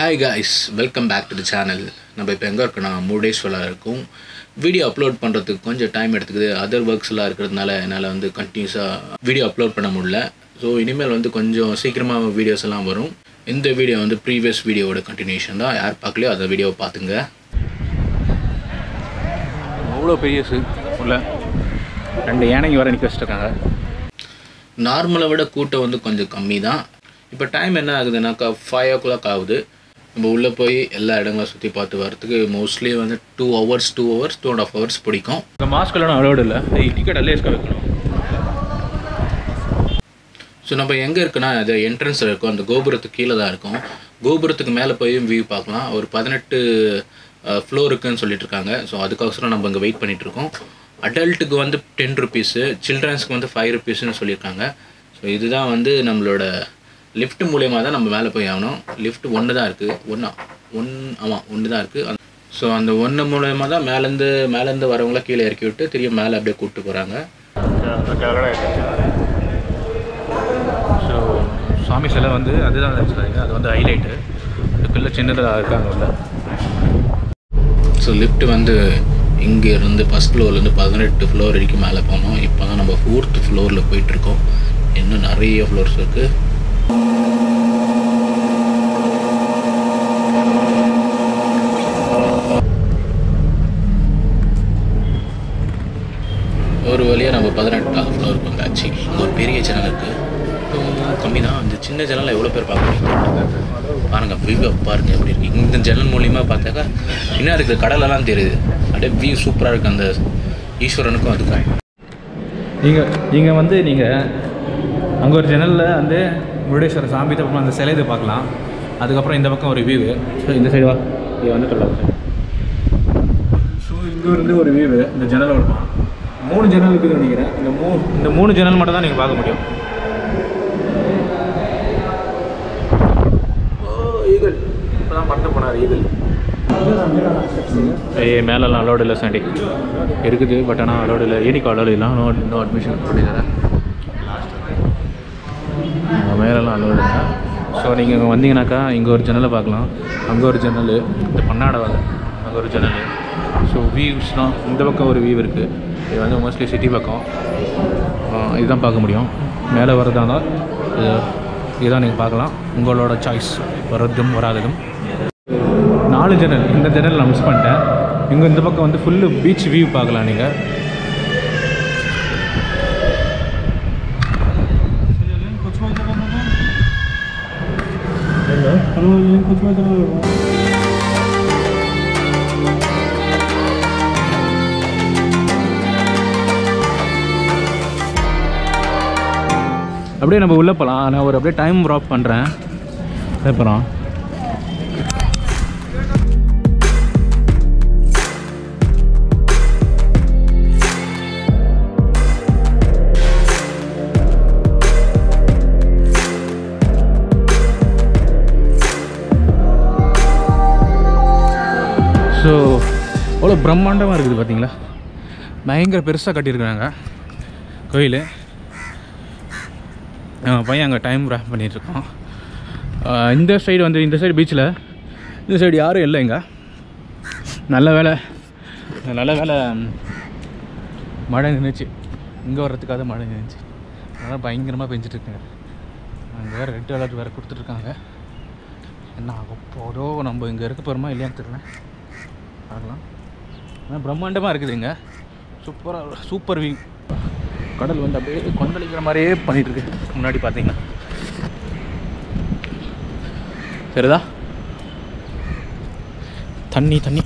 hi guys welcome back to the channel நம்ம இப்போ எங்கே இருக்கோம்னா முருடேஸ்வரில் இருக்கும் வீடியோ அப்லோட் பண்ணுறதுக்கு கொஞ்சம் டைம் எடுத்துக்குது அதர் ஒர்க்ஸ்லாம் இருக்கிறதுனால என்னால் வந்து கண்டினியூஸாக வீடியோ அப்லோட் பண்ண முடியல ஸோ இனிமேல் வந்து கொஞ்சம் சீக்கிரமாக வீடியோஸ் எல்லாம் வரும் இந்த வீடியோ வந்து ப்ரீவியஸ் வீடியோவோட கண்டினியூஷன் தான் யார் பார்க்கலையோ அந்த வீடியோவை பார்த்துங்க அவ்வளோ பெரிய சு உள்ள ரெண்டு யானைங்க வர நிற்க வச்சுருக்காங்க நார்மலை விட கூட்டம் வந்து கொஞ்சம் கம்மி தான் இப்போ டைம் என்ன ஆகுதுனாக்கா ஃபைவ் ஓ கிளாக் ஆகுது நம்ம உள்ளே போய் எல்லா இடங்களும் சுற்றி பார்த்து வரதுக்கு மோஸ்ட்லி வந்து two hours two hours two and half hours பிடிக்கும் இந்த மாஸ்க்கெல்லாம் அலோடு இல்லை ஏய் டிக்கெட் அல்லே இருக்க வைக்கணும் ஸோ நம்ம எங்கே இருக்குன்னா அது என்ட்ரன்ஸில் இருக்கும் அந்த கோபுரத்துக்கு கீழே தான் இருக்கும் கோபுரத்துக்கு மேலே போய் வியூ பார்க்கலாம் ஒரு பதினெட்டு ஃப்ளோர் இருக்குன்னு சொல்லிட்டு இருக்காங்க ஸோ அதுக்கோசரம் நம்ம இங்கே வெயிட் பண்ணிட்டு இருக்கோம் அடல்ட்டுக்கு வந்து டென் ருபீஸு சில்ட்ரன்ஸ்க்கு வந்து ஃபைவ் ருபீஸ்னு சொல்லியிருக்காங்க ஸோ இதுதான் வந்து நம்மளோட லிஃப்ட் மூலியமாக தான் நம்ம மேலே போய் ஆகணும் லிஃப்ட் ஒன்று தான் இருக்குது ஒன்றா ஒன் ஆமாம் ஒன்று தான் இருக்குது ஸோ அந்த ஒன்று மூலயமா தான் மேலேருந்து மேலேருந்து வரவங்கள கீழே இறக்கி விட்டு திரும்பி மேலே அப்படியே கூப்பிட்டு போகிறாங்க ஸோ சுவாமி சிலை வந்து அதுதான் வச்சுருக்காங்க அது வந்து ஹைலைட்டு இதுக்குள்ள சின்னதாக இருக்காங்க உள்ள ஸோ லிஃப்ட் வந்து இங்கே இருந்து ஃபஸ்ட் ஃப்ளோர்லேருந்து பதினெட்டு ஃப்ளோர் வரைக்கும் மேலே போனோம் இப்போ தான் நம்ம ஃபோர்த் ஃப்ளோரில் போயிட்டுருக்கோம் இன்னும் நிறைய ஃப்ளோர்ஸ் இருக்குது ஒரு வழியாக நம்ம பதினெட்டாவது ஃப்ளோருக்கு வந்தாச்சு இங்கே ஒரு பெரிய ஜன்னல் இருக்குது கம்மி தான் அந்த சின்ன ஜன்னலை எவ்வளோ பேர் பார்க்க முடியும் பாருங்க வியூ பாருங்க எப்படி இருக்கு இந்த ஜன்னல் மூலியமாக பார்த்தாக்கா இன்னும் அதுக்கு கடலெல்லாம் தெரியுது அப்படியே வியூ சூப்பராக இருக்குது அந்த ஈஸ்வரனுக்கும் அதுக்கும் நீங்கள் நீங்கள் வந்து நீங்கள் அங்கே ஒரு ஜன்னலில் வந்து முருடேஸ்வரர் சாமி தப்பம் அந்த சிலை இதை பார்க்கலாம் அதுக்கப்புறம் இந்த பக்கம் ஒரு வியூ ஸோ இந்த சைடு வா இங்கே வந்து சொல்லலாம் ஸோ இங்கே இருந்து ஒரு வியூ இந்த ஜன்னல் வருமா மூணு ஜன்னல் இருக்குதுன்னு நினைக்கிறேன் இந்த மூ இந்த மூணு ஜன்னல் மட்டும் தான் நீங்கள் பார்க்க முடியும் ஓ ஈகிள் இப்போ தான் பறந்து போனார் ஈகிள் ஏய் மேலெல்லாம் அலோடு இல்லை சாண்டி இருக்குது பட் ஆனால் அலோடு இல்லை ஏனிக்கு அலோடு இல்லை நோ நோ அட்மிஷன் பண்ணி தரேன் மேலெல்லாம் அலோடு இல்லை ஸோ நீங்கள் இங்கே வந்தீங்கன்னாக்கா இங்கே ஒரு ஜன்னலை பார்க்கலாம் அங்கே ஒரு ஜன்னல் இந்த பன்னாடை வந்து அங்கே ஒரு ஜன்னல் ஸோ வியூஸ்லாம் இந்த பக்கம் ஒரு வியூ இருக்குது இது வந்து மோஸ்ட்லி சிட்டி பக்கம் ஆஹ் இதுதான் பார்க்க முடியும் மேலே வரதா இருந்தால் இது இதுதான் நீங்கள் பார்க்கலாம் உங்களோட சாய்ஸ் வர்றதும் வராததும் நாலு ஜன்னல் இந்த ஜன்னல் நான் மிஸ் பண்ணிட்டேன் இங்கே இந்த பக்கம் வந்து ஃபுல்லு பீச் வியூ பார்க்கலாம் நீங்கள் அப்படியே நம்ம உள்ளே போகலாம் நான் ஒரு அப்படியே டைம் ட்ராப் பண்ணுறேன் அப்புறம் ஸோ அவ்வளோ பிரம்மாண்டமாக இருக்குது பார்த்தீங்களா பயங்கர பெருசாக கட்டியிருக்காங்க கோயில் ஆ, பையன் அங்கே டைம் ரேப் பண்ணிகிட்ருக்கோம் இந்த சைடு வந்து இந்த சைடு பீச்சில் இந்த சைடு யாரும் இல்லை இங்கே நல்ல வேலை நல்ல வேலை மழை நின்றுச்சு இங்கே வர்றதுக்காக மழை நின்றுச்சு அதனால் பயங்கரமாக பெஞ்சிட்ருக்குங்க அங்கே வேறு ரெட் அலர்ட் வேறு கொடுத்துட்ருக்காங்க என்ன ஆகும் போதோ நம்ம இங்கே இருக்க போகிறோமா இல்லையான்னு தெரியல பார்க்கலாம் ஆனால் பிரம்மாண்டமாக இருக்குது இங்கே சூப்பராக சூப்பர் வியூ கடல் வந்து அப்படியே கொந்தளிக்கிற மாதிரியே பண்ணிட்டு இருக்கு முன்னாடி பார்த்தீங்கன்னா சரிதா தண்ணி தண்ணி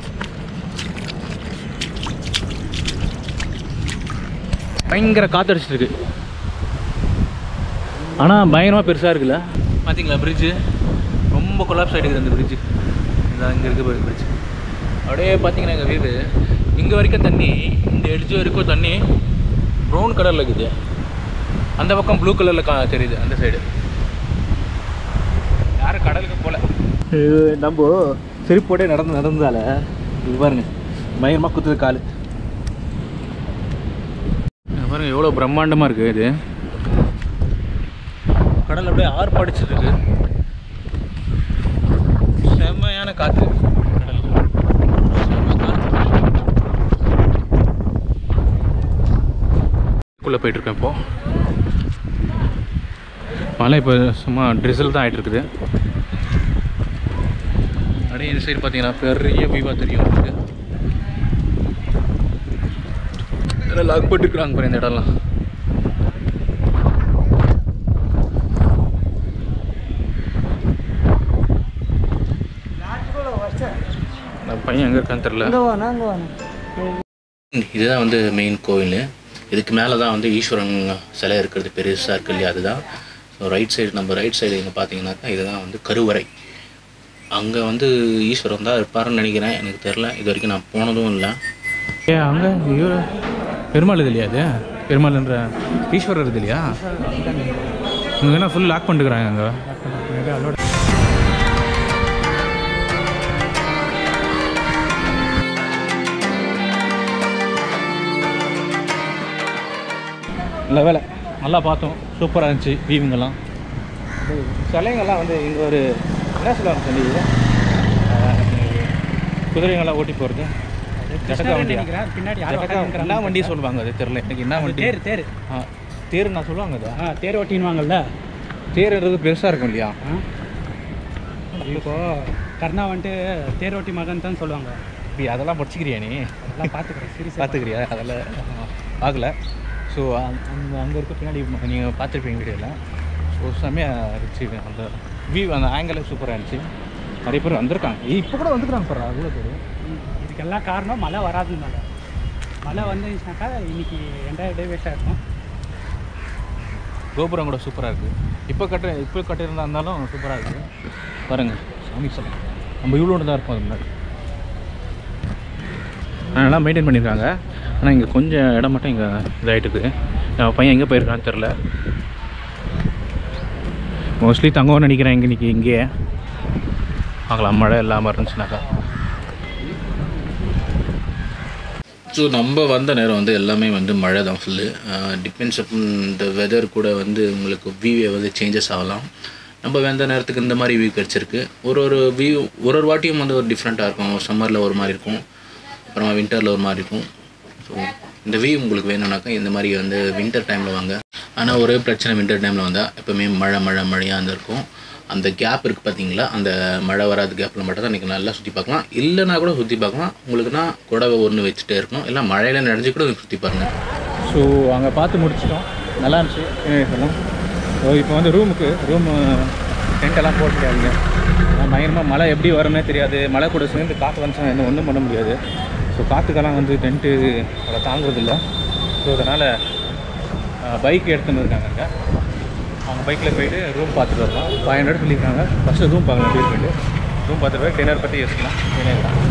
பயங்கர காத்தடிச்சிட்டு இருக்கு ஆனால் பயங்கரமாக பெருசாக இருக்குல்ல பார்த்தீங்களா பிரிட்ஜு ரொம்ப கொலாப்ஸ் ஆகிடுக்குது அந்த பிரிட்ஜு இதான் இங்கே இருக்க பாரு பிரிட்ஜ் அப்படியே பார்த்தீங்கன்னா எங்கள் வீடு இங்கே வரைக்கும் தண்ணி இந்த எட்ஜ் வரைக்கும் தண்ணி ப்ரௌன் கலரில் இருக்குது அந்த பக்கம் ப்ளூ கலரில் கா தெரியுது அந்த சைடு யாரும் கடலுக்கு போகல நம்ம செருப்போட்டே நடந்து நடந்ததால இது பாருங்க பயங்கரமாக குத்துது கால் பாருங்க எவ்வளோ பிரம்மாண்டமாக இருக்குது இது கடல் அப்படியே ஆர்ப்பாடிச்சிட்டு இருக்கு காற்று உள்ளே போயிட்டுருக்கேன் இப்போ மழை இப்போ சும்மா ட்ரிசல் தான் ஆகிட்டு இருக்குது அப்படியே இந்த சைடு பார்த்தீங்கன்னா பெரிய வியூவாக தெரியும் உங்களுக்கு இதெல்லாம் லாக் போட்டுருக்குறாங்க பாரு இந்த இடம்லாம் அந்த பையன் எங்கே இருக்கான்னு தெரில இதுதான் வந்து மெயின் கோவில் இதுக்கு மேலே தான் வந்து ஈஸ்வரன் சிலை இருக்கிறது பெருசாக இருக்கு இல்லையா அதுதான் ஸோ ரைட் சைடு நம்ம ரைட் சைடு இங்கே பார்த்தீங்கன்னாக்கா இதுதான் வந்து கருவறை அங்கே வந்து ஈஸ்வரன் தான் இருப்பாருன்னு நினைக்கிறேன் எனக்கு தெரில இது வரைக்கும் நான் போனதும் இல்லை ஏ அங்கே இவர் பெருமாள் இது இல்லையா அது பெருமாள்ன்ற ஈஸ்வரர் இது இல்லையா இங்கே என்ன ஃபுல் லாக் பண்ணிட்டுக்கிறாங்க அங்கே நல்ல வேலை நல்லா பார்த்தோம் சூப்பராக இருந்துச்சு வீவிங்கெல்லாம் சிலைங்கெல்லாம் வந்து இங்கே ஒரு என்ன சொல்லுவாங்க சொல்லி குதிரைங்கெல்லாம் ஓட்டி போகிறது ஜடக்கா வண்டியா பின்னாடி ஜடக்கா என்ன வண்டி சொல்லுவாங்க அது தெரியல எனக்கு என்ன வண்டி தேர் தேர் ஆ தேர் நான் சொல்லுவாங்க அது ஆ தேர் ஓட்டின்வாங்கல்ல தேர்ன்றது பெருசாக இருக்கும் இல்லையா இப்போ கர்ணா வந்துட்டு தேர் ஓட்டி மகன் தான் சொல்லுவாங்க இப்படி அதெல்லாம் படிச்சுக்கிறியா நீ அதெல்லாம் பார்த்துக்கிறேன் சீரியஸாக பார்த்துக்கிறியா அதெல்லாம் பார்க்கல ஸோ அந்த அங்கே இருக்க பின்னாடி நீங்கள் பார்த்துருப்பீங்க வீடியோவில் ஸோ செம்மையாக இருந்துச்சு அந்த வியூ அந்த ஆங்கிளே சூப்பராக இருந்துச்சு நிறைய பேர் வந்திருக்காங்க இப்போ கூட வந்துருக்காங்க பாரு அவ்வளோ பேர் இதுக்கெல்லாம் காரணம் மழை வராதுனால மழை வந்துச்சுனாக்கா இன்னைக்கு ரெண்டாயிரம் டே வேஸ்ட்டாக இருக்கும் கோபுரம் கூட சூப்பராக இருக்குது இப்போ கட்ட இப்போ கட்டியிருந்தா இருந்தாலும் சூப்பராக இருக்குது பாருங்க சாமி சொல்ல நம்ம இவ்வளோ தான் இருப்போம் அது முன்னாடி ஆ, நல்லா மெயின்டைன் பண்ணியிருக்காங்க ஆனால் இங்கே கொஞ்சம் இடம் மட்டும் இங்கே இதாகிட்டு இருக்குது நம்ம பையன் எங்கே போயிருக்கான்னு தெரில மோஸ்ட்லி தங்குவோம்னு நினைக்கிறேன் இங்கே இன்றைக்கி இங்கேயே பார்க்கலாம் மழை இல்லாமல் இருந்துச்சுனாக்கா ஸோ நம்ம வந்த நேரம் வந்து எல்லாமே வந்து மழை தான் ஃபுல்லு டிபெண்ட்ஸ் இந்த வெதர் கூட வந்து உங்களுக்கு வியூவே வந்து சேஞ்சஸ் ஆகலாம் நம்ம வந்த நேரத்துக்கு இந்த மாதிரி வியூ கிடச்சிருக்கு ஒரு ஒரு வியூ ஒரு ஒரு வாட்டியும் வந்து ஒரு டிஃப்ரெண்ட்டாக இருக்கும் சம்மரில் ஒரு மாதிரி இருக்கும் அப்புறமா வின்டரில் ஒரு மாதிரி இருக்கும் ஸோ இந்த வியூ உங்களுக்கு வேணும்னாக்கா இந்த மாதிரி வந்து வின்டர் டைமில் வாங்க ஆனால் ஒரே பிரச்சனை வின்டர் டைமில் வந்தால் எப்போவுமே மழை மழை மழையாக இருந்திருக்கும் அந்த கேப் இருக்குது பார்த்தீங்களா அந்த மழை வராத கேப்பில் மட்டும் தான் நீங்கள் நல்லா சுற்றி பார்க்கலாம் இல்லைனா கூட சுற்றி பார்க்கலாம் உங்களுக்குனா குடவை ஒன்று வச்சுட்டே இருக்கணும் இல்லை மழையில் நனைஞ்சு கூட சுற்றி பாருங்கள் ஸோ அங்கே பார்த்து முடிச்சிட்டோம் நல்லா இருந்துச்சு எல்லாம் ஸோ இப்போ வந்து ரூமுக்கு ரூம் டென்ட்டெல்லாம் போட்டுருக்காங்க பயங்கரமாக மழை எப்படி வரும்னே தெரியாது மழை கூட சேர்ந்து காற்று வந்துச்சுன்னா இன்னும் ஒன்றும் பண்ண முடியாது ஸோ காற்றுக்கெல்லாம் வந்து டென்ட்டு அதை தாங்குறதில்ல ஸோ அதனால் பைக் எடுத்துன்னு இருக்காங்க அங்கே அவங்க பைக்கில் போயிட்டு ரூம் பார்த்துட்டு வரலாம் ஃபைவ் ஹண்ட்ரட் சொல்லியிருக்காங்க ஃபஸ்ட்டு ரூம் பார்க்கலாம் எப்படி போயிட்டு ரூம் பார்த்துட்டு போய் டின்னர் பற்றி யோசிக்கலாம் டின்னர் தான்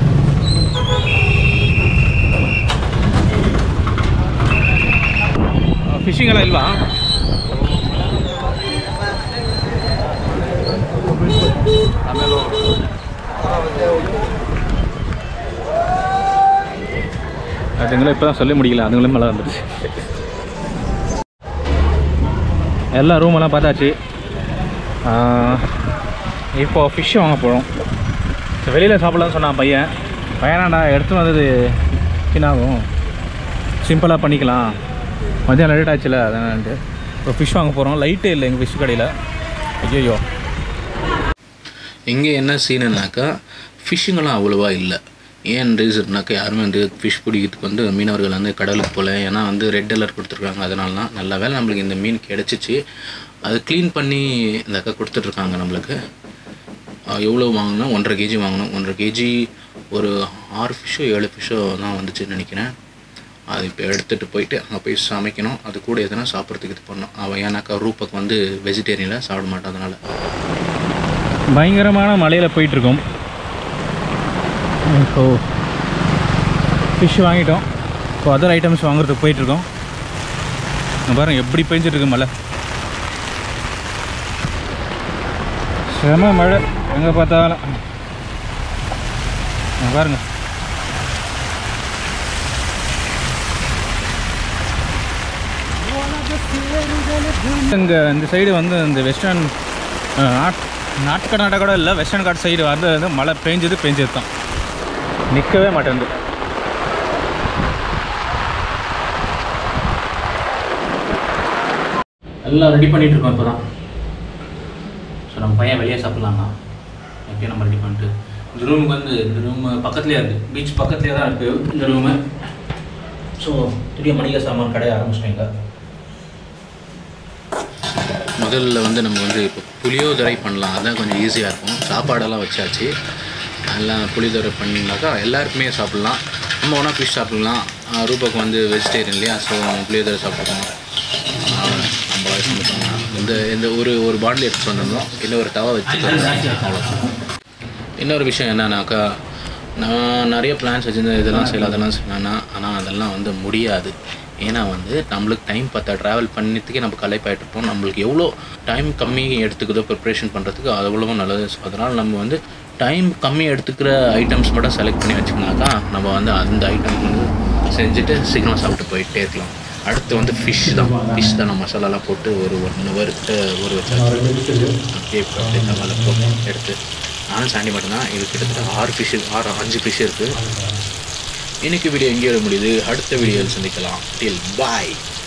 ಫಿಶಿಂಗ್ ಎಲ್ಲ ಇಲ್ವಾ அதுங்களும் இப்போ தான் சொல்ல முடியல அதுங்களும் மழை வந்துடுச்சு எல்லா ரூமெல்லாம் பார்த்தாச்சு ஆஹ், இப்போ ஃபிஷ் வாங்க போகிறோம் வெளியில் சாப்பிடலாம்னு சொன்னான் பையன் பையனாண்டா எடுத்து வந்தது என்னாகும் சிம்பிளாக பண்ணிக்கலாம் மத்தியானம் லேட் ஆச்சுல அதான்ட்டு இப்போ ஃபிஷ் வாங்க போகிறோம் லைட்டே இல்லை எங்கள் ஃபிஷ் கடையில் ஐயோ இங்கே என்ன சீனுனாக்கா ஃபிஷ்ஷுங்கெல்லாம் அவ்வளோவா இல்லை ஏன் ரீசன்னாக்கா யாருமே வந்து ஃபிஷ் பிடிக்கிறதுக்கு வந்து மீனவர்கள் வந்து கடலுக்கு போகல ஏன்னா வந்து ரெட் அலர்ட் கொடுத்துருக்காங்க அதனால தான் நல்ல வேளை நம்மளுக்கு இந்த மீன் கிடச்சிச்சு அது க்ளீன் பண்ணி இந்த அக்கா கொடுத்துட்ருக்காங்க நம்மளுக்கு ஆஹ் எவ்வளோ வாங்கினோம் ஒன்றரை கேஜி வாங்கினோம் ஒன்றரை கேஜி ஒரு ஆறு ஃபிஷ்ஷோ ஏழு ஃபிஷ்ஷோ தான் வந்துச்சுன்னு நினைக்கிறேன் அது இப்போ எடுத்துகிட்டு போயிட்டு அங்கே போய் சமைக்கணும் அது கூட எதுனா சாப்பிட்றதுக்கு இது பண்ணணும் அவன் ஏன்னாக்கா ரூபக் வந்து வெஜிடேரியனில் சாப்பிட மாட்டான் அதனால் பயங்கரமான மலையில் போயிட்டுருக்கோம் இப்போ ஃபிஷ் வாங்கிட்டோம் இப்போ அதர் ஐட்டம்ஸ் வாங்குறதுக்கு போயிட்டுருக்கோம் இங்க பாருங்க எப்படி பெஞ்சிட்டு இருக்கு மழை செம மழை எங்கே பார்த்தாலும் இங்க பாருங்க இங்கே இந்த சைடு வந்து இந்த வெஸ்டர்ன் ஆர்ட் நாட்டு கர்நாடகா கூட இல்லை வெஸ்டர்ன் காட் சைடு வந்து வந்து மழை பெஞ்சது பெஞ்சது தான் நிற்கவே மாட்டேங்குது எல்லாம் ரெடி பண்ணிட்டு இருக்கோம் இப்போ தான் ஸோ நம்ம பையன் வெளியே சாப்பிட்லாம்ண்ணா எப்பயும் நம்ம ரெடி பண்ணிட்டு இந்த ரூமுக்கு வந்து இந்த ரூம் பக்கத்துலேயே இருக்குது பீச் பக்கத்துலேயே தான் இருக்குது இந்த ரூமு ஸோ திடீர் மளிகை சாமான் கடைய ஆரம்பிச்சிட்டேங்க முதல்ல வந்து நம்ம வந்து இப்போ புளியோதரை பண்ணலாம் அதான் கொஞ்சம் ஈஸியாக இருக்கும் சாப்பாடெல்லாம் வச்சாச்சு எல்லாம் புளியோதரை பண்ணினாக்கா எல்லாருக்குமே சாப்பிட்லாம் நம்ம ஒன்றா ஃபிஷ் சாப்பிட்லாம் ஆஹ் ரூபாக்கு வந்து வெஜிடேரியன் இல்லையா ஸோ புளியோதரை சாப்பிட்டுக்கோம் நம்மளால சமைப்பாங்க இந்த இந்த ஒரு ஒரு பாட்டில் எடுத்துட்டு வந்திருந்தோம் இல்லை ஒரு தவா வச்சுக்கலாம் அவ்வளோதான் இன்னொரு விஷயம் என்னன்னாக்கா நான் நிறைய பிளான்ஸ் வச்சுருந்தேன் இதெல்லாம் செய்யலாம் அதெல்லாம் செய்யலாம்னா ஆனால் அதெல்லாம் வந்து முடியாது ஏன்னா வந்து நம்மளுக்கு டைம் பார்த்தா ட்ராவல் பண்ணியதுக்கே நம்ம களைப்பாயிட்டு இருப்போம் நம்மளுக்கு எவ்வளோ டைம் கம்மி எடுத்துக்குதோ ப்ரிப்ரேஷன் பண்ணுறதுக்கு அவ்வளோ நல்லது ஸோ அதனால் நம்ம வந்து டைம் கம்மி எடுத்துக்கிற ஐட்டம்ஸ் மட்டும் செலக்ட் பண்ணி வச்சுக்கினாக்கா நம்ம வந்து அந்த ஐட்டம் வந்து செஞ்சுட்டு சீக்கிரம் சாப்பிட்டு போயிட்டே இருக்கலாம் அடுத்து வந்து ஃபிஷ் தான் ஃபிஷ் தான் நம்ம மசாலாலாம் போட்டு ஒரு ஒன் ஹவருக்கு ஒரு வச்சு அப்படியே அப்படியே தவால போட்டு எடுத்து நானும் சாண்டி மட்டும்தான் இது கிட்டத்தட்ட ஆறு ஃபிஷ் ஆறு அஞ்சு ஃபிஷ் இருக்குது இன்னைக்கு வீடியோ எங்கேயோட முடியுது அடுத்த வீடியோவில் சந்திக்கலாம் டில் பாய்